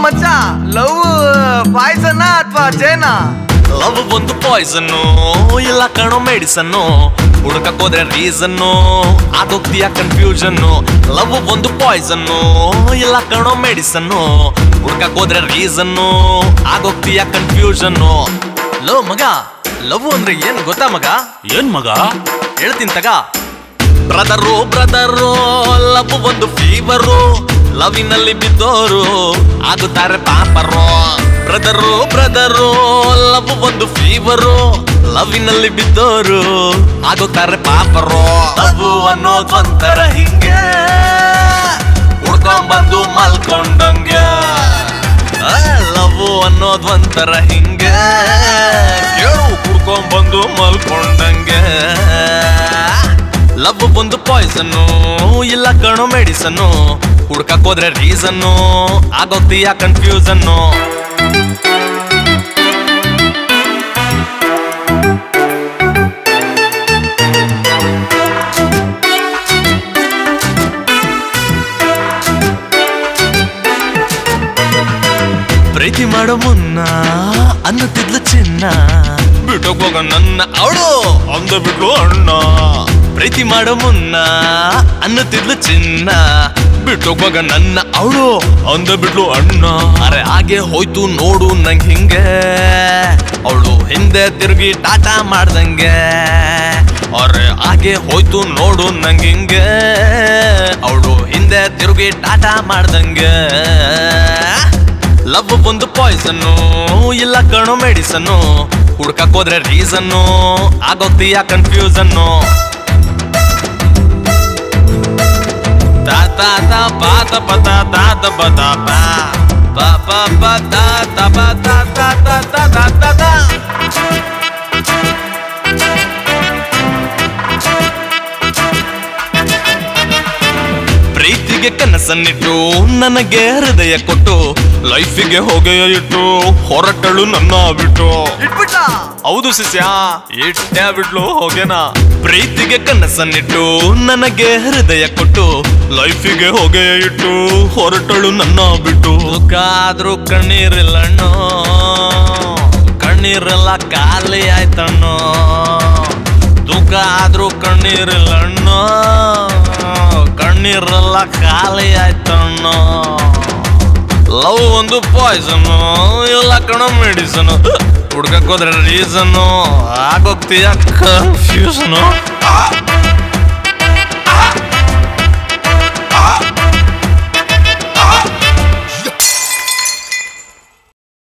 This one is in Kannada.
ಮಚ್ಚ ಲವ್ ಪಾಯ್ಸನ ಅಥವಾ ಜೇನಾ ಲವ್ ಒಂದು ಪಾಯ್ಸನ್ನು ಇಲ್ಲ ಕಣೋ ಮೆಡಿಸನ್ನು ಹುಡುಕಕ್ ಹೋದ್ರೆ ರೀಸನ್ನು ಆಗೋಗ್ತೀಯ ಕನ್ಫ್ಯೂಷನ್ನು ಲವ್ ಒಂದು ಪಾಯ್ಸನ್ನು ಇಲ್ಲ ಕಣೋ ಮೆಡಿಸನ್ನು ಹುಡುಕಕ್ ಹೋದ್ರೆ ರೀಸನ್ನು ಆಗೋಗ್ತೀಯ ಕನ್ಫ್ಯೂಷನ್ನು ಲವ್ ಮಗ ಲವ್ ಅಂದ್ರೆ ಏನ್ ಗೊತ್ತಾ ಮಗ ಏನ್ ಮಗ ಹೇಳ್ತೀನಿ ತಗ ಬ್ರದರು ಬ್ರದರು ಲವ್ ಒಂದು ಫೀವರು ಲವಿನಲ್ಲಿ ಬಿದ್ದೋರು ಆಗುತ್ತಾರೆ ಪಾಪರು ಬ್ರದರು ಬ್ರದರು ಲವ್ ಒಂದು ಫೀವರು ಲವಿನಲ್ಲಿ ಬಿದ್ದೋರು ಆಗುತ್ತಾರೆ ಪಾಪರು ಲವ್ ಅನ್ನೋದು ಒಂಥರ ಹಿಂಗೆ ಹುಡ್ಕೊಂಡ್ಬಂದು ಮಲ್ಕೊಂಡಂಗೆ ಲವ್ ಅನ್ನೋದು ಒಂಥರ ಹಿಂಗೆ ಕೇಳು ಕುಡ್ಕೊಂಡ್ಬಂದು ಮಲ್ಕೊಂಡಂಗೆ ಲವ್ ಒಂದು ಪಾಯ್ಸನ್ನು ಇಲ್ಲ ಕಣೋ ಮೆಡಿಸನ್ನು ಹುಡ್ಕಕ್ ಹೋದ್ರೆ ರೀಸನ್ನು ಆಗೋಗ್ತೀಯ ಕನ್ಫ್ಯೂಸನ್ನು ಪ್ರೀತಿ ಮಾಡೋ ಮುನ್ನ ಅನ್ನುತ್ತಿದ್ಲು ಚಿನ್ನ ಬಿಟ್ಟೋಗೋಗ ನನ್ನ ಅವಳು ಅಂದ ಬಿಟ್ಲು ಅಣ್ಣ ಪ್ರೀತಿ ಮಾಡೋ ಮುನ್ನ ಅನ್ನುತ್ತಿದ್ಲು ಚಿನ್ನ ಬಿಟ್ಟೋಗೋಗ ನನ್ನ ಅವಳು ಅಂದ ಬಿಟ್ಲು ಅಣ್ಣ ಅರೆ ಹಾಗೆ ಹೋಯ್ತು ನೋಡು ನಂಗ್ ಹಿಂಗೆ ಅವಳು ಹಿಂದೆ ತಿರುಗಿ ಟಾಟಾ ಮಾಡ್ದಂಗೆ ಅರೆ ಹಾಗೆ ಹೋಯ್ತು ನೋಡು ನಂಗ್ ಹಿಂಗೆ ಅವಳು ಹಿಂದೆ ತಿರುಗಿ ಟಾಟಾ ಮಾಡ್ದಂಗೆ ಲವ್ ಒಂದು ಪಾಯ್ಸನ್ನು ಇಲ್ಲ ಕಣೋ ಮೆಡಿಸನ್ನು ಹುಡ್ಕಕ್ ಹೋದ್ರೆ ರೀಸನ್ನು ಆಗೋಗ್ತೀಯ ಕನ್ಫ್ಯೂಸನ್ನು ತಾತ ಪಾತ ಪತ ತಾತ ಪತ ಪಾ ಪಾ ಪಾ ಪಾ ತಾತ ಪಾ ತಾತ ತಾತ ತಾತ ಪ್ರೀತಿಗೆ ಕನಸನ್ನಿಟ್ಟು ನನಗೆ ಹೃದಯ ಕೊಟ್ಟು ಲೈಫಿಗೆ ಹೊಗೆಯ ಇಟ್ಟು ಹೊರಟಳು ನನ್ನ ಬಿಟ್ಟು ಇಟ್ಬಿಟ್ಟ ಹೌದು ಶಿಷ್ಯ ಇಟ್ಟೆ ಬಿಟ್ಲು ಹೊಗೆನ ಪ್ರೀತಿಗೆ ಕನಸನ್ನಿಟ್ಟು ನನಗೆ ಹೃದಯ ಕೊಟ್ಟು ಲೈಫಿಗೆ ಹೊಗೆಯ ಇಟ್ಟು ಹೊರಟಳು ನನ್ನ ಬಿಟ್ಟು ದುಃಖಾದ್ರೂ ಕಣ್ಣೀರಿಲ್ಲಣ್ಣು ಕಣ್ಣೀರೆಲ್ಲ ಖಾಲಿ ಆಯ್ತಣ್ಣು ದುಃಖ ಆದ್ರೂ ಕಣ್ಣೀರಿಲ್ಲಣ್ಣು ಕಣ್ಣೀರೆಲ್ಲ ಖಾಲಿ ಆಯ್ತಣ್ಣು ಲವ್ ಒಂದು ಪಾಯ್ಸನ್ ಇಲ್ಲ ಕಣ ಮೆಡಿಸನ್ ಹುಡ್ಕಕ್ ಹೋದ್ರೆ ರೀಸನ್ ಆಗೋಗ್ತೀಯ ಕನ್ಫ್ಯೂಷನ್